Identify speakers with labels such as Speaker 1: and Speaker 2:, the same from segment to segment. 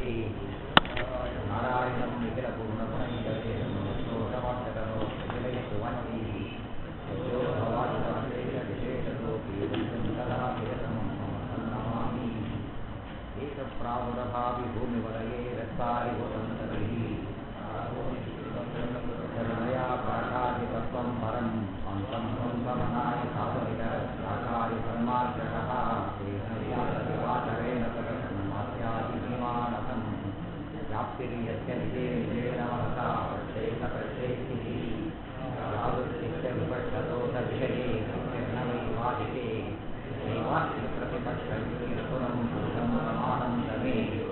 Speaker 1: ನಾರಾಯಣಂ ನಿಖಿಲ ಪೂರ್ಣಗುಣೈಕತೆ ಶೋಷವಾಕ್ಯತನೋ ವಿಜಯಸ್ತು ವಾಕ್ಯೈ ಯೋ ಭವಾದಿವಾದೇಶ ವಿಶೇಷತೋಪಿ ಕಲಾಭಿರತಮಂ ನಮಾಮಿ ಏಕಪ್ರಾವುರಭಾವಿ ಭೂಮಿವಲಯೇ ರಕ್ತಾರಿ ವಸಂತರೈ ಕರುಣಯಾ ಪ್ರಾಕಾದಿತತ್ವಂ ಪರಂ ಸ್ವಂತಂ ಸಂಸಮನಾಯ ಸಾಧನಿಕ ಪ್ರಾಕಾರಿ ಸನ್ಮಾರ್ಗತಃ ವಾಚರೇಣ ಸಗಸನ್ಮಾಸ್ಯಾದಿಮಾನಸಂ ವ್ಯಾಪ್ತಿರ್ಯಸ್ಯ ವಿಜೇ ವಿಜೇನ ಮಹತಾ ಪ್ರತ್ಯೇಕ ಪ್ರತ್ಯೇಕಿಃ ಯಾವೃತ್ತಿಶ್ಚ ವಿಪಕ್ಷದೋಷ ವಿಷಯೇ ನಿರ್ಣವೈ ವಾದಿಕೆ ನೈವಾಸ್ತಿ ಪ್ರತಿಪಕ್ಷಪುರಂ ಪುರುಷಂ ಆನಂದಮೇ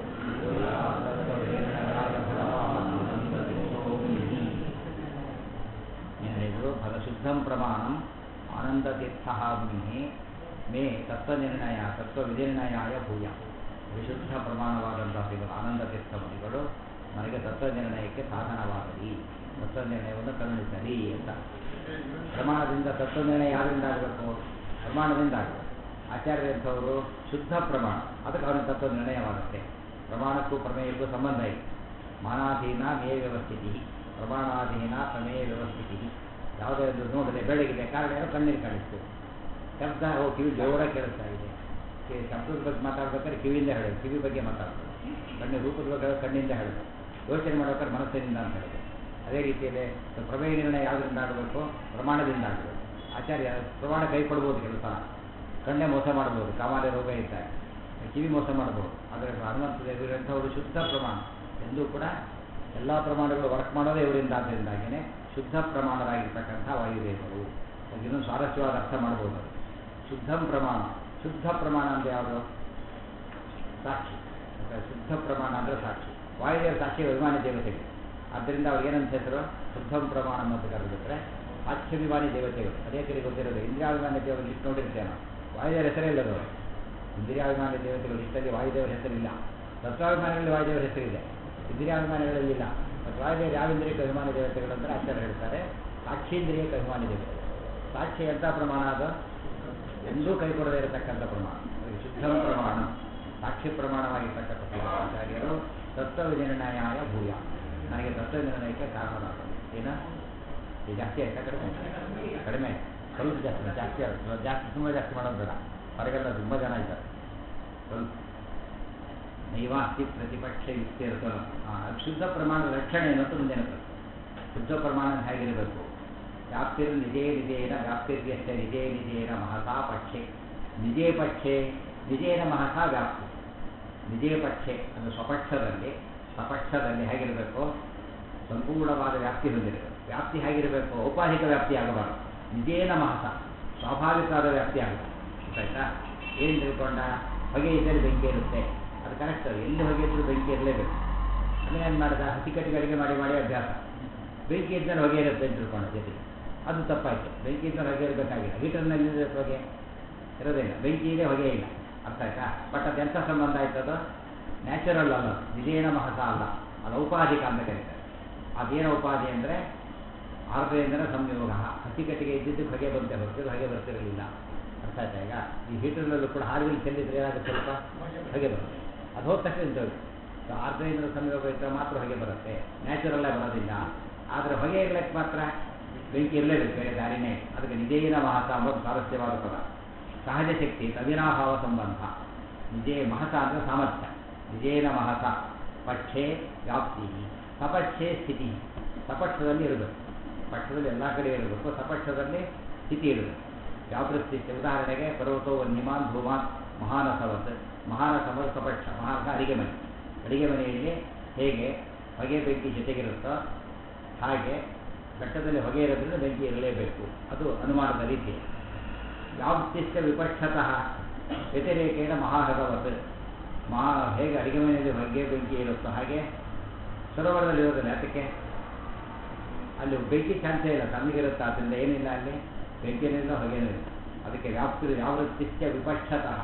Speaker 1: ಹೇಳಿದರು ಫಲಶುದ್ಧಂ ಪ್ರಮಾಣಂ ಆನಂದತೀರ್ಥ ಮುನಿ ಮೇ ತತ್ವನಿರ್ಣಯ ತತ್ವವಿನಿರ್ಣಯಾಯ ಭೂಯ ವಿಶುದ್ಧ ಪ್ರಮಾಣವಾದಂತಹ ಶ್ರೀಮದ್ ಆನಂದತೀರ್ಥ ಮುನಿಗಳು ನನಗೆ ತತ್ವನಿರ್ಣಯಕ್ಕೆ ಸಾಧನವಾಗಲಿ ತತ್ವನಿರ್ಣಯವನ್ನು ಕರುಣಿಸಲಿ ಅಂತ ಪ್ರಮಾಣದಿಂದ ತತ್ವನಿರ್ಣಯ ಯಾರಿಂದ ಆಗಬೇಕು ಪ್ರಮಾಣದಿಂದ ಆಗಬೇಕು ಆಚಾರ್ಯರಂಥವರು ಶುದ್ಧ ಪ್ರಮಾಣ ಅದಕ್ಕೆ ಅವನ ತತ್ವ ನಿರ್ಣಯವಾಗುತ್ತೆ ಪ್ರಮಾಣಕ್ಕೂ ಪ್ರಮೇಯಕ್ಕೂ ಸಂಬಂಧ ಇದೆ ಮಾನಾಧೀನ ಮೇ ವ್ಯವಸ್ಥಿತಿ ಪ್ರಮಾಣಾಧೀನ ಪ್ರಮೇಯ ವ್ಯವಸ್ಥಿತಿ ಯಾವುದೇ ಒಂದು ನೋಡಿದ್ರೆ ಬೆಳಗಿದೆ ಕಾರಣ ಏನೋ ಕಣ್ಣಿಗೆ ಕಾಣಿಸ್ತು ಶಬ್ದ ಓ ಕಿವಿ ಜೋರಾಗಿ ಕೇಳಿಸ್ತಾ ಇದೆ ಕೆ- ಶಬ್ದದ ಬಗ್ಗೆ ಮಾತಾಡ್ಬೇಕಾದ್ರೆ ಕಿವಿಯಿಂದ ಹೇಳೋದು ಕಿವಿ ಬಗ್ಗೆ ಮಾತಾಡ್ತಾರೆ ಕಣ್ಣಿನ ರೂಪದ ಬಗ್ಗೆ ಕಣ್ಣಿಂದ ಹೇಳೋದು ಯೋಚನೆ ಮಾಡ್ಬೇಕಾದ್ರೆ ಮನಸ್ಸಿನಿಂದ ಅಂತ ಹೇಳೋದು ಅದೇ ರೀತಿಯಲ್ಲಿ ಪ್ರಮೇಯ ನಿರ್ಣಯ ಯಾವುದರಿಂದ ಆಗಬೇಕು ಪ್ರಮಾಣದಿಂದ ಆಗಬೇಕು ಆಚಾರ್ಯ ಪ್ರಮಾಣ ಕೈ ಕೊಡ್ಬೋದು ಕೆಲವು ಸಲ ಕಣ್ಣೇ ಮೋಸ ಮಾಡ್ಬೋದು ಕಾಮಾಲೆ ರೋಗ ಇದ್ದಾಗ ಕಿವಿ ಮೋಸ ಮಾಡ್ಬೋದು ಆದರೆ ಹನುಮಂತ ದೇವರಂಥವರು ಶುದ್ಧ ಪ್ರಮಾಣ ಎಂದೂ ಕೂಡ ಎಲ್ಲ ಪ್ರಮಾಣಗಳು ವರ್ಕ್ ಮಾಡೋದೇ ಇವರಿಂದ ಆದ್ದರಿಂದಾಗಿಯೇ ಶುದ್ಧ ಪ್ರಮಾಣರಾಗಿರ್ತಕ್ಕಂಥ ವಾಯುದೇವರು ಇನ್ನೊಂದು ಸ್ವಾರಸ್ಯವಾದ ಅರ್ಥ ಮಾಡ್ಬೋದು ಅದು. ಶುದ್ಧಂ ಪ್ರಮಾಣ ಶುದ್ಧ ಪ್ರಮಾಣ ಅಂದರೆ ಯಾವುದು ಸಾಕ್ಷಿ ಮತ್ತೆ ಶುದ್ಧ ಪ್ರಮಾಣ ಅಂದರೆ ಸಾಕ್ಷಿ ವಾಯುದೇವ ಸಾಕ್ಷಿ ಅಭಿಮಾನಿ ದೇವತೆಗಳು ಆದ್ದರಿಂದ ಅವ್ರು ಏನಂತ ಹೆಸರು ಶುದ್ಧಂ ಪ್ರಮಾಣ ಅಂತ ಕರೆದಿದ್ರೆ ಸಾಕ್ಷ್ಯಾಭಿಮಾನಿ ದೇವತೆಗಳು ಅದೇ ಕಡೆ ಗೊತ್ತಿರೋದು ಇಂದ್ರಿಯಾಭಿಮಾನಿ ದೇವರು ಲಿಸ್ಟ್ ನೋಡಿರ್ತೇವೆ ನಾವು ವಾಯುದೇವರ ಹೆಸರೇ ಇಲ್ಲದು ಅವರು ಇಂದ್ರಿಯಾಭಿಮಾನಿ ದೇವತೆಗಳು ಲಿಸ್ಟಲ್ಲಿ ವಾಯುದೇವರ ಹೆಸರಿಲ್ಲ ತತ್ವಾಭಿಮಾನಿಗಳಲ್ಲಿ ವಾಯುದೇವರ ಹೆಸರಿದೆ ಇಂದ್ರಿಯಾಭಿಮಾನಿಗಳಲ್ಲಿ ಇಲ್ಲ ಮತ್ತು ವಾಯುದೇವರು ಯಾವ ಇಂದ್ರಿಯಕ್ಕೆ ಅಭಿಮಾನಿ ದೇವತೆಗಳು ಅಂದರೆ ಆಚಾರ್ಯ ಹೇಳ್ತಾರೆ ಸಾಕ್ಷೀಂದ್ರಿಯಕ್ಕೆ ಅಭಿಮಾನಿ ದೇವತೆಗಳು ಸಾಕ್ಷಿ ಎಂಥ ಪ್ರಮಾಣ ಅದು ಎಂದೂ ಕೈ ಕೊಡದೇ ಇರತಕ್ಕಂಥ ಪ್ರಮಾಣ ಅದಕ್ಕೆ ಶುದ್ಧ ಪ್ರಮಾಣ ಸಾಕ್ಷಿ ಪ್ರಮಾಣವಾಗಿರ್ತಕ್ಕಂಥ ಆಚಾರ್ಯರು ತತ್ವ ನಿರ್ಣಯಾಯ ಭೂಯ ನನಗೆ ತತ್ವ ನಿರ್ಣಯಕ್ಕೆ ಕಾರಣರಾಗಲು ಏನ ಇದು ಜಾಸ್ತಿ ಆಯ್ತಾ ಕಡಿಮೆ ಕಡಿಮೆ ಸ್ವಲ್ಪ ಜಾಸ್ತಿ ಜಾಸ್ತಿ ಆಗುತ್ತೆ ಜಾಸ್ತಿ ತುಂಬ ಜಾಸ್ತಿ ಮಾಡೋದು ಬೇಡ ಹೊರಗೆಲ್ಲ ತುಂಬ ಜನ ಇದ್ದಾರೆ ಸ್ವಲ್ಪ ನೈವಾಸ್ತಿ ಪ್ರತಿಪಕ್ಷ ಇತ್ಯರ್ಥ ಶುದ್ಧ ಪ್ರಮಾಣದ ರಕ್ಷಣೆ ಏನು ಅಂತ ಮುಂದೆ ಬರ್ತದೆ ಶುದ್ಧ ಪ್ರಮಾಣ ಹೇಗಿರಬೇಕು ವ್ಯಾಪ್ತಿರ್ ನಿಜೇ ನಿಜೇನ ವ್ಯಾಪ್ತಿರ್ಯಸ್ಯ ನಿಜೇ ನಿಜೇನ ಮಹತಾ ಪಕ್ಷೆ ನಿಜೇ ಪಕ್ಷೆ ನಿಜೇನ ಮಹತಾ ವ್ಯಾಪ್ತಿ ನಿಜೇ ಪಕ್ಷೆ ಅದು ಸ್ವಪಕ್ಷದಲ್ಲಿ ಸ್ವಪಕ್ಷದಲ್ಲಿ ಹೇಗಿರಬೇಕು ಸಂಪೂರ್ಣವಾದ ವ್ಯಾಪ್ತಿ ಹೊಂದಿರಬೇಕು ವ್ಯಾಪ್ತಿ ಹೇಗಿರಬೇಕು ಔಪಾಧಿಕ ವ್ಯಾಪ್ತಿ ಆಗಬಾರದು ನಿಜೇನ ಮಹತ ಸ್ವಾಭಾವಿಕವಾದ ವ್ಯಾಪ್ತಿ ಆಗಬೇಕು ಗೊತ್ತಾಯ್ತಾ ಏನು ತಿಳ್ಕೊಂಡ ಹೊಗೆ ಇದ್ದರೆ ಬೆಂಕಿ ಇರುತ್ತೆ ಅದು ಕರೆಕ್ಟ್ ಎಲ್ಲಿ ಹೊಗೆ ಇದ್ದರೂ ಬೆಂಕಿ ಇರಲೇಬೇಕು ಅದನ್ನ ಏನು ಮಾಡ್ದ ಹಸಿ ಕಟ್ಟಿಗೆ ಅಡುಗೆ ಮಾಡಿ ಮಾಡಿ ಅಭ್ಯಾಸ ಬೆಂಕಿ ಇದ್ದರೆ ಹೊಗೆ ಇರುತ್ತೆ ಅಂತ ತಿಳ್ಕೊಂಡ ಜೊತೆಗೆ ಅದು ತಪ್ಪಾಯಿತು ಬೆಂಕಿ ಇದ್ದರೆ ಹೊಗೆ ಇರಬೇಕಾಗಿಲ್ಲ ಹೀಟರ್ನಲ್ಲಿ ಇರುತ್ತೆ ಹೊಗೆ ಇರೋದಿಲ್ಲ ಬೆಂಕಿ ಇದೆ ಹೊಗೆ ಇಲ್ಲ ಅರ್ಥ ಆಯ್ತಾ ಬಟ್ ಅದು ಎಂಥ ಸಂಬಂಧ ಆಯ್ತು ಅದು ನ್ಯಾಚುರಲ್ ಅಲ್ಲ ನಿಜೇನ ಮಹತ ಅಲ್ಲ ಅದು ಔಪಾಧಿಕ ಅಂತ ಕರೀತಾರೆ ಅದೇನು ಉಪಾಧಿ ಅಂದರೆ ಆರ್ದ್ರದಿಂದ ಸಂಯೋಗ ಹಸಿ ಕಟ್ಟಿಗೆ ಇದ್ದಿದ್ದಕ್ಕೆ ಹೊಗೆ ಬಂತೆ ಹೊರತು ಹೊಗೆ ಬರ್ತಿರಲಿಲ್ಲ ಅರ್ಥ ಆಯ್ತಾ ಈಗ ಈ ಹೀಟರ್ನಲ್ಲೂ ಕೂಡ ಹಾರಿನಲ್ಲಿ ಚೆಲ್ಲಿದ್ರೆ ಏನಾಗುತ್ತೆ ಸ್ವಲ್ಪ ಹೊಗೆ ಬರುತ್ತೆ ಅದು ಹೋದ ತಕ್ಷಣ ನಿಂತೋಗುತ್ತೆ ಸೊ ಆರ್ದ್ರದಿಂದ ಸಂಯೋಗ ಇದ್ದರೆ ಮಾತ್ರ ಹೊಗೆ ಬರುತ್ತೆ ನ್ಯಾಚುರಲ್ಲೇ ಬರೋದಿಲ್ಲ ಆದರೆ ಹೊಗೆ ಇರ್ಲಿಕ್ಕೆ ಮಾತ್ರ ಬೆಂಕಿ ಇರಲೇಬೇಕು ಬೇರೆ ದಾರಿನೇ ಇಲ್ಲ. ಅದಕ್ಕೆ ನಿಜೇನ ಮಹತ ಅಂಬೋದು ಸ್ವಾರಸ್ಯವಾದ ಪದ ಸಹಜ ಶಕ್ತಿ ಅವಿನಾಭಾವ ಸಂಬಂಧ ನಿಜೇ ಮಹತ ಅಂದರೆ ಸಾಮರ್ಥ್ಯ ನಿಜೇನ ಮಹತ ಪಕ್ಷೆ ವ್ಯಾಪ್ತಿ ಸಪಕ್ಷೆ ಸ್ಥಿತಿ ಸಪಕ್ಷದಲ್ಲಿ ಇರಬೇಕು ಪಕ್ಷದಲ್ಲಿ ಎಲ್ಲ ಕಡೆ ಇರಬೇಕು ಸಪಕ್ಷದಲ್ಲಿ ಸ್ಥಿತಿ ಇರಬೇಕು ಯಾವ ಸ್ಥಿತಿ ಉದಾಹರಣೆಗೆ ಪರ್ವತೋ ವನ್ಯಮಾನ್ ಧೂಮಾನ್ ಮಹಾನಸವತ್ ಮಹಾನಸವತ್ ಸಪಕ್ಷ ಮಹಾನಸ ಅಡಿಗೆ ಮನೆ ಅಡಿಗೆ ಮನೆಯಲ್ಲಿ ಹೇಗೆ ಹೊಗೆ ಬೆಂಕಿ ಜೊತೆಗಿರುತ್ತೋ ಹಾಗೆ ಬೆಟ್ಟದಲ್ಲಿ ಹೊಗೆ ಇರೋದ್ರಿಂದ ಬೆಂಕಿ ಇರಲೇಬೇಕು ಅದು ಅನುಮಾನದ ರೀತಿ ಯಾವತ್ತಿಷ್ಟ ವಿಪಕ್ಷತಃ ವ್ಯತಿರೇಕೇಣ ಮಹಾಹಗವತ್ ಮಹಾ ಹೇಗೆ ಅಡಿಗೆ ಮನೆಯಲ್ಲಿ ಹೊಗೆ ಬೆಂಕಿ ಇರುತ್ತೋ ಹಾಗೆ ಸರೋವರದಲ್ಲಿ ಇರೋದಿಲ್ಲ ಯಾತಕ್ಕೆ ಅಲ್ಲಿ ಬೆಂಕಿ ಚಾನ್ಸೇ ಇಲ್ಲ ತಣ್ಣಗಿರುತ್ತೆ ಆದ್ದರಿಂದ ಏನಿಲ್ಲ ಅಲ್ಲಿ ಬೆಂಕಿನಿಂದ ಹೊಗೆನೂ ಇಲ್ಲ ಅದಕ್ಕೆ ವ್ಯಾಪ್ತಿ ಯಾವೃತ್ತಿಶ್ಚ ವಿಪಕ್ಷತಃ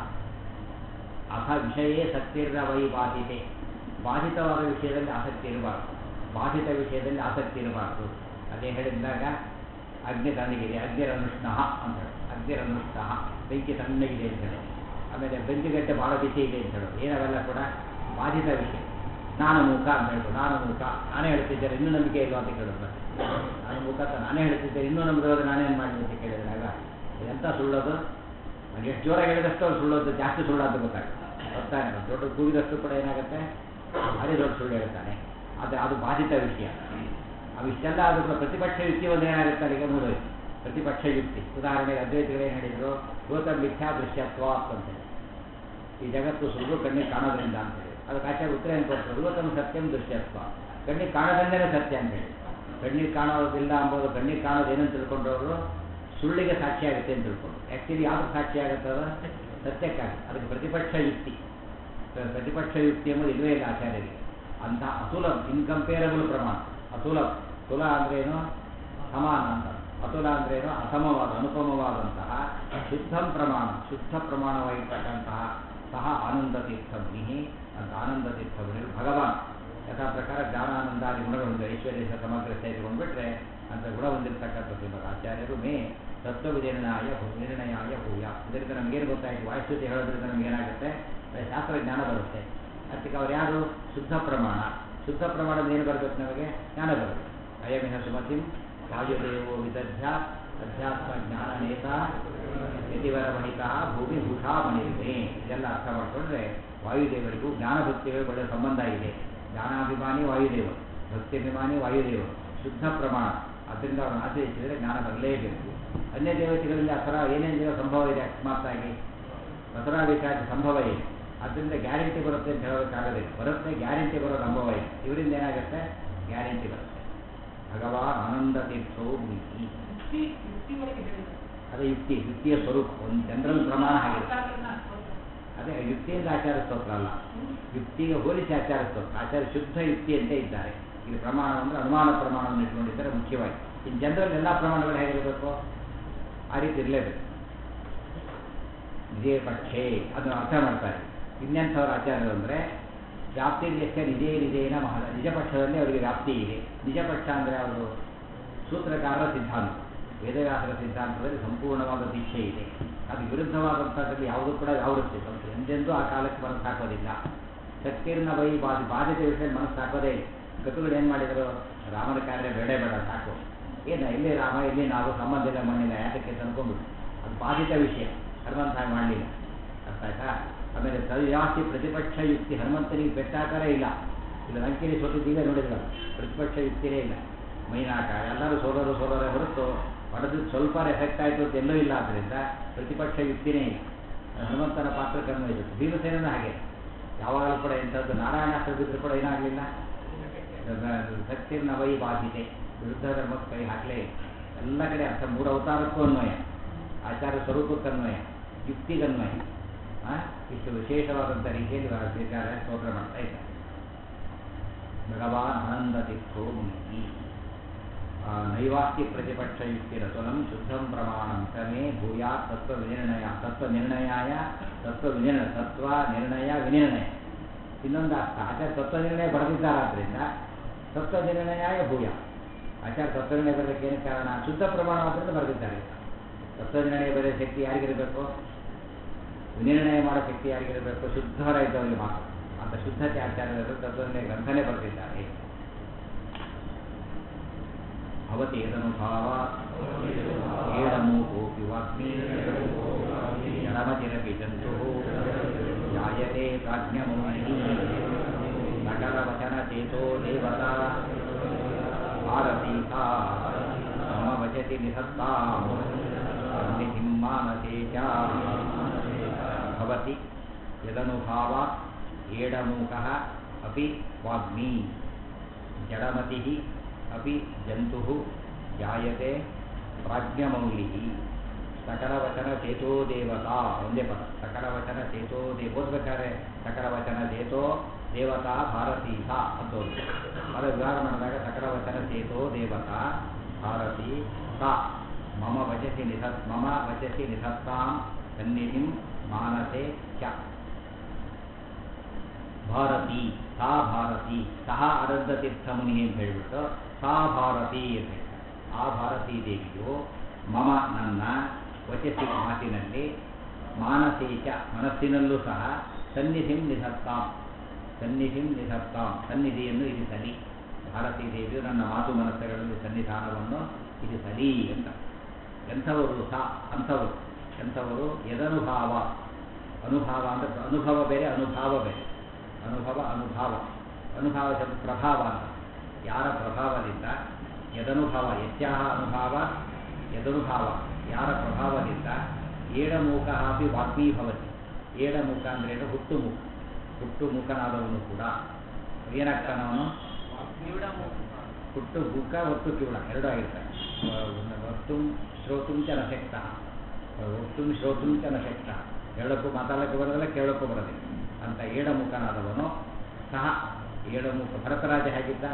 Speaker 1: ಅಥ ವಿಷಯೇ ಸತ್ಯರ್ನ ವೈ ಬಾಧಿತೆ ಬಾಧಿತವಾದ ವಿಷಯದಲ್ಲಿ ಆಸಕ್ತಿ ಇರಬಾರ್ದು ಬಾಧಿತ ವಿಷಯದಲ್ಲಿ ಆಸಕ್ತಿ ಇರಬಾರ್ದು ಅದೇ ಹೇಳಿದಾಗ ಅಗ್ನಿ ತಣ್ಣಗಿದೆ ಅಗ್ನಿರನುಷ್ಣ ಅಂತ ಹೇಳಿ ಅಗ್ನಿರನುಷ್ಣ ಬೆಂಕಿ ತಣ್ಣಗಿದೆ ಅಂತ ಹೇಳಿ ಆಮೇಲೆ ಬೆಂಕಿಗಟ್ಟೆ ಭಾಳ ಬಿಸಿ ಇದೆ ಅಂತ ಹೇಳೋದು ಏನವೆಲ್ಲ ಕೂಡ ಬಾಧಿತ ವಿಷಯ ನಾನು ಮೂಕ ಅಂತ ಹೇಳ್ಬೋದು ನಾನು ಮೂಕ ನಾನೇ ಹೇಳ್ತಿದ್ದರೆ ಇನ್ನೂ ನಂಬಿಕೆ ಇಲ್ವಾ ಅಂತ ಕೇಳಿದ್ರೆ ನಾನು ಮೂಕ ಅಂತ ನಾನೇ ಹೇಳ್ತಿದ್ದೆ ಇನ್ನೂ ನಂಬಿದ್ರೆ ನಾನೇನು ಮಾಡಲಿ ಅಂತ ಕೇಳಿದಾಗ ಎಂಥ ಸುಳ್ಳೋದು ಅದು ಎಷ್ಟು ಜೋರಾಗಿ ಹೇಳಿದಷ್ಟು ಅವ್ರು ಸುಳ್ಳೋದು ಜಾಸ್ತಿ ಸುಳ್ಳಾದ ಗೊತ್ತಾಗುತ್ತೆ ಗೊತ್ತಾನೆ ದೊಡ್ಡ ಕೂಗಿದಷ್ಟು ಕೂಡ ಏನಾಗುತ್ತೆ ಭಾರಿ ದೊಡ್ಡ ಸುಳ್ಳು ಹೇಳ್ತಾನೆ ಆದರೆ ಅದು ಬಾಧಿತ ವಿಷಯ ಅವು ಇಷ್ಟೆಲ್ಲ ಆದರೂ ಕೂಡ ಪ್ರತಿಪಕ್ಷ ಯುಕ್ತಿ ಒಂದು ಏನಾಗುತ್ತೆ ಅಲ್ಲಿಗೆ ಮುಗಿದೋಯ್ತು ಪ್ರತಿಪಕ್ಷ ಯುಕ್ತಿ ಉದಾಹರಣೆಗೆ ಅದ್ವೈತಗಳು ಏನು ಹೇಳಿದ್ರು ಗೌತಮ್ ಮಿಥ್ಯಾ ದೃಶ್ಯತ್ವ ಅಂತಂತೇಳಿ ಈ ಜಗತ್ತು ಸುಳ್ಳು ಕಣ್ಣಿಗೆ ಕಾಣೋದ್ರಿಂದ ಅಂತೇಳಿ ಅದಕ್ಕೆ ಆಚಾರ್ಯ ಉತ್ತರ ಏನು ಕೊಟ್ಟರು ಗೌತಮ್ ಸತ್ಯಂ ದೃಶ್ಯತ್ವ ಕಣ್ಣಿಗೆ ಕಾಣೋದ್ರಿಂದಲೇ ಸತ್ಯ ಅಂತೇಳಿ ಕಣ್ಣಿಗೆ ಕಾಣೋದಿಲ್ಲ ಅಂಬೋದು ಕಣ್ಣಿಗೆ ಕಾಣೋದು ಏನಂತ ತಿಳ್ಕೊಂಡವರು ಸುಳ್ಳಿಗೆ ಸಾಕ್ಷಿ ಆಗುತ್ತೆ ಅಂತ ತಿಳ್ಕೊಂಡು ಆ್ಯಕ್ಚುಲಿ ಯಾವ್ದು ಸಾಕ್ಷಿ ಆಗುತ್ತೆ ಅದು ಸತ್ಯಕ್ಕಾಗಿ ಅದಕ್ಕೆ ಪ್ರತಿಪಕ್ಷ ಯುಕ್ತಿ ಪ್ರತಿಪಕ್ಷ ಯುಕ್ತಿ ಎಂಬುದು ಇಲ್ಲವೇ ಇಲ್ಲ ಆಚಾರ್ಯರಿಗೆ ಅಂತ ಅತುಲ ಇನ್ಕಂಪೇರಬಲ್ ಪ್ರಮಾಣ ಅತುಲ ತುಲ ಅಂದ್ರೇನು ಸಮಾನ ಅಂತ ಅತುಲ ಅಂದ್ರೇನು ಅಸಮವಾದ ಅನುಪಮವಾದಂತಹ ಶುದ್ಧಂ ಪ್ರಮಾಣ ಶುದ್ಧ ಪ್ರಮಾಣವಾಗಿರ್ತಕ್ಕಂತಹ ಸಹ ಆನಂದ ತೀರ್ಥ ಮುನಿ ಅಂತ ಆನಂದ ತೀರ್ಥ ಮುನಿಗಳು ಭಗವಾನ್ ಯಥಾ ಪ್ರಕಾರ ಜ್ಞಾನಾನಂದಾದಿ ಗುಣಗಳಿಂದ ಐಶ್ವರ್ಯ ಸಮಗ್ರ ಸೇರಿಕೊಂಡ್ಬಿಟ್ರೆ ಅಂತ ಗುಣ ಹೊಂದಿರತಕ್ಕಂಥ ಶ್ರೀಮದ್ ಆಚಾರ್ಯರು ಮೇ ತತ್ವವಿನಿರ್ಣಯ ನಿರ್ಣಯಾಯ ಭೂಯ ಇದರಿಂದ ನಮಗೇನು ಗೊತ್ತಾಯಿತು ವಾಯುಸ್ತುತಿ ಹೇಳೋದ್ರಿಂದ ನಮಗೇನಾಗುತ್ತೆ ಶಾಸ್ತ್ರ ಜ್ಞಾನ ಬರುತ್ತೆ ಅದಕ್ಕೆ ಅವ್ರು ಯಾರು ಶುದ್ಧ ಪ್ರಮಾಣ ಶುದ್ಧ ಪ್ರಮಾಣದ ಏನು ಬರಬೇಕು ನಮಗೆ ಜ್ಞಾನ ಬರುತ್ತೆ ಅಯಮಿಹ ಸುಮತಿಂ ವಾಯುದೇವೋ ವಿದಧ್ಯ ಅಧ್ಯಾತ್ಮ ಜ್ಞಾನ ನೇತ ಯತಿವರ ಮಣಿತ ಭೂಮಿ ಭೂಷಾ ಮಣಿರಿದೆ ಇದೆಲ್ಲ ಅರ್ಥ ಮಾಡಿಕೊಂಡ್ರೆ ವಾಯುದೇವರಿಗೂ ಜ್ಞಾನ ಭಕ್ತಿಗಳು ಒಳ್ಳೆಯ ಸಂಬಂಧ ಇದೆ ಜ್ಞಾನಾಭಿಮಾನಿ ವಾಯುದೇವ ಭಕ್ತಿಭಿಮಾನಿ ವಾಯುದೇವ ಶುದ್ಧ ಪ್ರಮಾಣ ಅದರಿಂದ ಅವರನ್ನು ಆಚರಿಸಿದರೆ ಜ್ಞಾನ ಬರಲೇಬೇಕು ಅನ್ಯ ದೇವತೆಗಳಿಂದ ಆ ಥರ ಏನೇನು ಸಂಭವ ಇದೆ ಅಕಸ್ಮಾತ್ತಾಗಿ ರಸರಾಭಿಕಾರಿ ಸಂಭವ ಇದೆ ಅದರಿಂದ ಗ್ಯಾರಂಟಿ ಬರುತ್ತೆ ಅಂತ ಹೇಳೋದಕ್ಕಾಗದೆ ಬರುತ್ತೆ ಗ್ಯಾರಂಟಿ ಬರೋದು ಅನುಭವ ಇದೆ ಇವರಿಂದ ಏನಾಗುತ್ತೆ ಗ್ಯಾರಂಟಿ ಬರುತ್ತೆ ಭಗವಾನ್ ಆನಂದ ತೀರ್ಥವು ಮುಗಿ ಅದೇ ಯುಕ್ತಿ ಯುಕ್ತಿಯ ಸ್ವರೂಪ ಒಂದು ಜನರಲ್ ಪ್ರಮಾಣ ಆಗಿದೆ ಅದೇ ಯುಕ್ತಿಯಿಂದ ಆಚಾರ ಸ್ತೋತ್ರ ಅಲ್ಲ ಯುಕ್ತಿಗೆ ಹೋಲಿಸಿ ಆಚಾರ ಸ್ತೋತ್ರ ಆಚಾರ ಶುದ್ಧ ಯುಕ್ತಿ ಅಂತ ಇದ್ದಾರೆ ಇಲ್ಲಿ ಪ್ರಮಾಣ ಅಂದರೆ ಅನುಮಾನ ಪ್ರಮಾಣವನ್ನು ಇಟ್ಕೊಂಡಿದ್ದಾರೆ ಮುಖ್ಯವಾಗಿ ಇನ್ನು ಜನರಲ್ ಎಲ್ಲ ಪ್ರಮಾಣಗಳು ಹೇಗಿರಬೇಕು ಆ ರೀತಿ ಇರಲೇಬೇಕು ನಿಜೇ ಪಕ್ಷೇ ಅದನ್ನು ಅರ್ಥ ಮಾಡ್ತಾರೆ ಇನ್ನೆಂಥವ್ರ ಆಚಾರ್ಯರು ಅಂದರೆ ವ್ಯಾಪ್ತಿ ನಿಜಕ್ಕೆ ನಿಜೇ ನಿಜೇನ ಮಹಾ ನಿಜ ಪಕ್ಷದಲ್ಲಿ ಅವರಿಗೆ ವ್ಯಾಪ್ತಿ ಇದೆ ನಿಜ ಪಕ್ಷ ಅಂದರೆ ಅವರು ಸೂತ್ರಕಾರರ ಸಿದ್ಧಾಂತ ವೇದವ್ಯಾಸರ ಸಿದ್ಧಾಂತದಲ್ಲಿ ಸಂಪೂರ್ಣವಾದ ದೀಕ್ಷೆ ಇದೆ ಅದು ವಿರುದ್ಧವಾದಂಥದ್ದಲ್ಲಿ ಯಾವುದೂ ಕೂಡ ವ್ಯಾವೃತ್ತಿ ಸ್ವಲ್ಪ ಎಂದೆಂದೂ ಆ ಕಾಲಕ್ಕೆ ಮನಸ್ಸು ಹಾಕೋದಿಲ್ಲ ಸತ್ಕೀರ್ಣ ಬೈ ಬಾಧಿ ಬಾಧಿತ ವಿಷಯ ಮನಸ್ಸು ಹಾಕೋದೇ ಇಲ್ಲ ಗತುಗಳು ಏನು ಮಾಡಿದರು ರಾಮನ ಕಾರ್ಯ ಬೇಡ ಬೇಡ ಸಾಕು ಏನು ಎಲ್ಲಿ ರಾಮ ಎಲ್ಲಿ ನಾವು ಸಂಬಂಧ ಇಲ್ಲ ಮಣ್ಣಿಲ್ಲ ಯಾತಕ್ಕೆ ಅಂತ ಅನ್ಕೊಂಡ್ಬಿಟ್ಟು ಅದು ಬಾಧಿತ ವಿಷಯ ಹನುಮಂತ ಹಾಗೆ ಮಾಡಲಿಲ್ಲ ಅರ್ಥ ಆಯ್ತಾ ಆಮೇಲೆ ಜಾಸ್ತಿ ಪ್ರತಿಪಕ್ಷ ಯುಕ್ತಿ ಹನುಮಂತನಿಗೆ ಪೆಟ್ಟಾಕಾರ ಇಲ್ಲ ಇಲ್ಲ ಲಂಕೆಯಲ್ಲಿ ಸೋತಿದ್ದೀಗ ನೋಡಿದ್ರ ಪ್ರತಿಪಕ್ಷ ಯುಕ್ತಿನೇ ಇಲ್ಲ ಮೈನಾಟ ಎಲ್ಲರೂ ಸೋಲೋರು ಸೋಲೋರೇ ಹೊರತು ಹೊಡೆದು ಸ್ವಲ್ಪ ಎಫೆಕ್ಟ್ ಆಯಿತು ಅಂತ ಎಲ್ಲೂ ಇಲ್ಲ ಆದ್ದರಿಂದ ಪ್ರತಿಪಕ್ಷ ಯುಕ್ತಿನೇ ಇಲ್ಲ ಹನುಮಂತನ ಪಾತ್ರ ಕನ್ವಯಿಸಿತು ಭೀಮಸೇನೂ ಹಾಗೆ ಯಾವಾಗಲೂ ಕೂಡ ಎಂಥದ್ದು ನಾರಾಯಣಾಸ್ತ್ರ ಬಿದ್ದರೂ ಕೂಡ ಏನಾಗಲಿಲ್ಲ ಸತ್ಯನ ವೈ ಬಾಧಿತೆ ವಿರುದ್ಧ ಧರ್ಮಕ್ಕೆ ಕೈ ಹಾಕಲೇ ಎಲ್ಲ ಕಡೆ ಅರ್ಥ ಮೂರು ಅವತಾರಕ್ಕೂ ಅನ್ವಯ ಆಚಾರ ಸ್ವರೂಪಕ್ಕೆ ಅನ್ವಯ ಯುಕ್ತಿಗನ್ವಯ ಇಷ್ಟು ವಿಶೇಷವಾದಂಥ ರೀತಿಯಲ್ಲಿ ವಿಚಾರ ಸ್ತೋತ್ರ ಮಾಡ್ತಾ ಇದ್ದಾರೆ ಭಗವಾನ್ ಆನಂದ ತೀರ್ಥೋ ಮುನಿ ನೈವಾಸ್ತಿ ಪ್ರತಿಪಕ್ಷ ಯುಕ್ತಿರಸುಲಂ ಶುದ್ಧಂ ಪ್ರಮಾಣಂ ಕ್ರಮೇ ಭೂಯಾತ್ ತತ್ವ ವಿನಿರ್ಣಯ ತತ್ವ ನಿರ್ಣಯಾಯ ತತ್ವ ವಿನಿರ್ಣಯ ತತ್ವ ನಿರ್ಣಯ ವಿನಿರ್ಣಯ ಇನ್ನೊಂದು ಅರ್ಥ ಆಚಾರ್ಯ ತತ್ವ ನಿರ್ಣಯ ಬರೆದಿದ್ದಾರಾದ್ರಿಂದ ತತ್ವ ನಿರ್ಣಯಾಯ ಭೂಯ ಆಚಾರ್ಯ ತತ್ವ ನಿರ್ಣಯ ಬರಲಿಕ್ಕೆ ಏನು ಕಾರಣ ಶುದ್ಧ ಪ್ರಮಾಣವಾದ್ರಿಂದ ಬರೆದಿದ್ದಾರೆ ತತ್ವ ನಿರ್ಣಯ ಬರೆಯೋ ಶಕ್ತಿ ಯಾರಿಗಿರಬೇಕು ವಿನಿರ್ಣಯ ಮಾಡೋ ಶಕ್ತಿ ಯಾರಿಗಿರಬೇಕು ಶುದ್ಧವರ ಇದ್ದವರಿಗೆ ಮಾತ್ರ ಅಂತ ಶುದ್ಧತೆ ಆಚಾರ್ಯರು ತತ್ವನಿರ್ಣಯ ಗ್ರಂಥನೇ ಬರೆದಿದ್ದಾರೆ ಭವತಿ ಯದನುಭಾವ ಏಳಮೂಕೋಪಿ ವಾಗ್ಮಿ ಜಡಮತಿರಪಿ ಜಂತು ಜಾಯತೆ ಪ್ರಾಜ್ಞಮೌನಿ ನಟರವಚನ ಚೇತೋ ದೇವತಾ ಭಾರತೀ ಸಾ ಮಮ ವಚತಿ ನಿಸತ್ತಾಂ ಸನ್ನಿಧಿಂ ಮಾನಸೇ ಚ ಭವತಿ ಯದನುಭಾವಾತ್ ಏಡಮೂಕಃ ಅಪಿ ವಾಗ್ಮಿ ಜಡಮತಿಃ ಅಪಿ ಜಂತುಃ ಜಾಯತೆ ಪ್ರಾಜ್ಞಮೌಲಿ ಸಕಲವಚನ ಚೇತೋ ದೇವತಾ ಒಂದೇ ಪದ ಸಕಲವಚನ ಚೇತೋ ದೇ ಓದ್ಬೇಕಾದ್ರೆ ಸಕಲವಚನ ಚೇತೋ ದೇವತಾ ಭಾರತೀ ಸಾ ಅಂತ ಓದ್ಬೇಕು ಅದು ವಿವರ ಮಾಡಿದಾಗ ಸಕಲವಚನ ಚೇತೋ ದೇವತಾ ಭಾರತಿ ಸಾ ಮಮ ವಚಸಿ ನಿಧತ್ ಮಮ ವಚಸಿ ನಿಧತ್ತಾಂ ಸನ್ನಿಧಿಂ ಮಾನಸೆ ಚ ಭಾರತಿ ಸಾ ಭಾರತಿ ಸಹ ಅನಂತ ತೀರ್ಥ ಮುನಿ ಅಂತ ಹೇಳಿಬಿಟ್ಟು ಸಾ ಭಾರತಿ ಅಂತ ಹೇಳ್ತಾರೆ ಆ ಭಾರತೀ ದೇವಿಯು ಮಮ ನನ್ನ ವಚಸಿ ಮಾತಿನಲ್ಲಿ ಮಾನಸೇಚ ಮನಸ್ಸಿನಲ್ಲೂ ಸಹ ಸನ್ನಿಧಿಂ ನಿಧತ್ತಾಂ ಸನ್ನಿಧಿಂ ನಿಧತ್ತಾಂ ಸನ್ನಿಧಿಯನ್ನು ಇರಿಸಲಿ ಭಾರತೀ ದೇವಿಯು ನನ್ನ ಮಾತು ಮನಸ್ಸುಗಳಲ್ಲಿ ಸನ್ನಿಧಾನವನ್ನು ಇರಿಸಲಿ ಅಂತ ಎಂಥವರು ಸಹ ಅಂಥವರು ಎಂಥವರು ಯದನುಭಾವ ಅನುಭಾವ ಅಂದರೆ ಅನುಭವ ಬೇರೆ ಅನುಭಾವ ಬೇರೆ ಅನುಭವ ಅನುಭಾವ ಅನುಭಾವ ಶಬ್ದ ಪ್ರಭಾವ ಅಂತ ಯಾರ ಪ್ರಭಾವದಿಂದ ಯದನುಭಾವ ಯತ್ಯಾಹ ಅನುಭಾವ ಯದನುಭಾವ ಯಾರ ಪ್ರಭಾವದಿಂದ ಏಡಮೂಕ ಅಪಿ ವಾಗ್ಮೀ ಭವತಿ ಏಡಮೂಕ ಅಂದ್ರೇನು ಹುಟ್ಟು ಮೂಕ ಹುಟ್ಟು ಮೂಕನಾದವನು ಕೂಡ ಏನಾಗ್ತಾನವನು ಹುಟ್ಟು ಬುಕ್ಕ ಒಟ್ಟು ಕಿವುಡ ಎರಡೂ ಆಗಿರ್ತಾರೆ ವಕ್ತು ಶ್ರೋತುಂ ಚ ನಶಕ್ತ ವಕ್ತು ಶ್ರೋತುಂ ಚ ನಶಕ್ತ ಹೇಳಕ್ಕೂ ಮಾತಾಡಕ್ಕೆ ಬರೋದಿಲ್ಲ ಕೇಳಕ್ಕೂ ಬರೋದಿಲ್ಲ ಅಂತ ಏಡಮುಖನಾದವನು ಸಹ ಏಡಮುಖ ಭರತರಾಜ ಹೇಗಿದ್ದ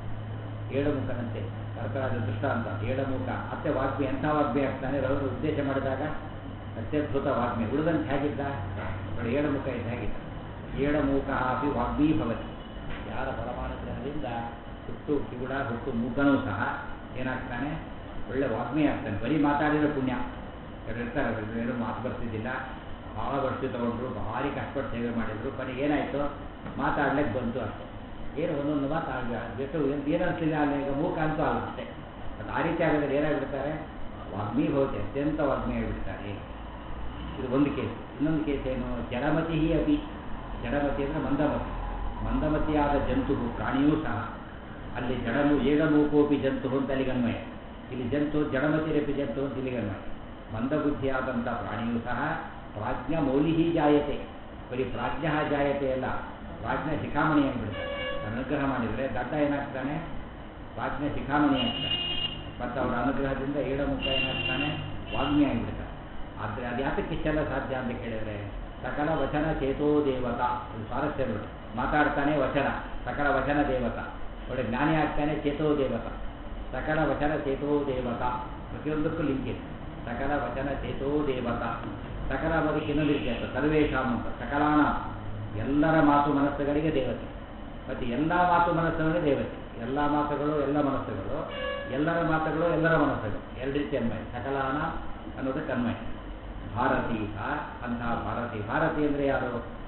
Speaker 1: ಏಡಮುಖನಂತೆ ಭರತರಾಜ ದೃಷ್ಟ ಅಂತ ಏಡಮುಖ ಮತ್ತೆ ವಾಗ್ಮಿ ಎಂಥ ವಾಗ್ಮಿ ಆಗ್ತಾನೆ ರವರು ಉದ್ದೇಶ ಮಾಡಿದಾಗ ಅತ್ಯದ್ಭುತ ವಾಗ್ಮಿ ಉಳಿದಂತೆ ಹೇಗಿದ್ದ ನೋಡಿ ಏಡಮುಖ ಇದ್ದ ಹೇಗಿದ್ದ ಏಡಮೂಕ ಅಪಿ ವಾಗ್ಮೀ ಭವತಿ ಯಾರ ಪರಮಾನುಗ್ರಹದಿಂದ ಹುಟ್ಟು ಕಿವುಡ ಹುಟ್ಟು ಮೂಕನೂ ಸಹ ಏನಾಗ್ತಾನೆ ಒಳ್ಳೆ ವಾಗ್ಮಿ ಆಗ್ತಾನೆ ಬರೀ ಮಾತಾಡಿದ್ರೆ ಪುಣ್ಯ ಎರಡು ಇರ್ತಾರೆ ಏನು ಮಾತು ಬರ್ತಿದ್ದಿಲ್ಲ ಭಾಳ ವರ್ಷ ತಗೊಂಡ್ರು ಭಾರಿ ಕಷ್ಟಪಟ್ಟು ಸೇವೆ ಮಾಡಿದ್ರು ಕೊನೆಗೆ ಏನಾಯಿತು ಮಾತಾಡ್ಲಿಕ್ಕೆ ಬಂತು ಅಷ್ಟೇ ಏನು ಒಂದೊಂದು ಮಾತು ಆಗ ಎಷ್ಟು ಏನಂತಿದೆ ಅಲ್ಲಿ ಈಗ ಮೂಕ ಅಂತೂ ಅಲ್ಲ ಅಷ್ಟೇ ಅದು ಆ ರೀತಿ ಆಗಿದ್ರೆ ಏನಾಗ್ಬಿಡ್ತಾರೆ ವಾಗ್ಮಿ ಭವತಿ ಅತ್ಯಂತ ವಾಗ್ಮಿ ಆಗಿಬಿಡ್ತಾರೆ ಇದು ಒಂದು ಕೇಸ್ ಇನ್ನೊಂದು ಕೇಸ್ ಏನು ಜಡಮತಿ ಹಿ ಅಪಿ ಜಡಮತಿ ಅಂದರೆ ಮಂದಮತಿ ಮಂದಮತಿಯಾದ ಜಂತು ಪ್ರಾಣಿಯೂ ಸಹ ಅಲ್ಲಿ ಜಡಮು ಏಡಮೂಕೋಪಿ ಜಂತು ಅಂತ ಅಲ್ಲಿಗನ್ವಯ ಇಲ್ಲಿ ಜಂತು ಜಡಮತಿ ರೆಪಿ ಜಂತು ಅಂತ ಇಲ್ಲಿಗನ್ವಯ ಮಂದಬುದ್ಧಿಯಾದಂಥ ಪ್ರಾಣಿಯೂ ಸಹ ಪ್ರಾಜ್ಞ ಮೌಲಿಹಿ ಜಾಯತೆ ಬರೀ ಪ್ರಾಜ್ಞ ಜಾಯತೆ ಅಲ್ಲ ಪ್ರಾಜ್ಞ ಶಿಖಾಮಣಿ ಅಂದ್ಬಿಡ್ತಾರೆ ಅನುಗ್ರಹ ಮಾಡಿದರೆ ದಡ್ಡ ಏನಾಗ್ತಾನೆ ಪ್ರಾಜ್ಞ ಶಿಖಾಮಣಿ ಆಗ್ತಾನೆ ಮತ್ತು ಅವರ ಅನುಗ್ರಹದಿಂದ ಏಡಮುಖ ಏನಾಗ್ತಾನೆ ವಾಗ್ಮಿ ಆಗಿಬಿಡ್ತಾನೆ ಆದರೆ ಅದು ಯಾತಕ್ಕೆ ಇಷ್ಟೆಲ್ಲ ಸಾಧ್ಯ ಅಂತ ಕೇಳಿದರೆ ಸಕಲ ವಚನ ಚೇತೋ ದೇವತಾ ಇದು ಸ್ವಾರಸ್ಯ ನೋಡಿ ಮಾತಾಡ್ತಾನೆ ವಚನ ಸಕಲ ವಚನ ದೇವತಾ ಒಳ್ಳೆ ಜ್ಞಾನಿ ಆಗ್ತಾನೆ ಚೇತೋ ದೇವತಾ ಸಕಲ ವಚನ ಚೇತೋ ದೇವತಾ ಪ್ರತಿಯೊಂದಕ್ಕೂ ಲಿಂಕ್ ಇದೆ ಸಕಲ ವಚನ ಚೇತೋ ದೇವತಾ ಸಕಲ ಬದುಕು ಇನ್ನೊಂದು ರೀತಿ ಅಂತ ಸರ್ವೇಶಾಮ್ ಅಂತ ಸಕಲಾನ ಎಲ್ಲರ ಮಾತು ಮನಸ್ಸುಗಳಿಗೆ ದೇವತೆ ಮತ್ತು ಎಲ್ಲ ಮಾತು ಮನಸ್ಸುಗಳಿಗೆ ದೇವತೆ ಎಲ್ಲ ಮಾತುಗಳು ಎಲ್ಲ ಮನಸ್ಸುಗಳು ಎಲ್ಲರ ಮಾತುಗಳು ಎಲ್ಲರ ಮನಸ್ಸುಗಳು ಎರಡು ರೀತಿ ಅನ್ವಯ ಸಕಲಾನ ಅನ್ನೋದಕ್ಕೆ ಅನ್ವಯ ಭಾರತೀ ಅಂತಹ ಭಾರತಿ ಭಾರತಿ ಅಂದರೆ ಯಾರು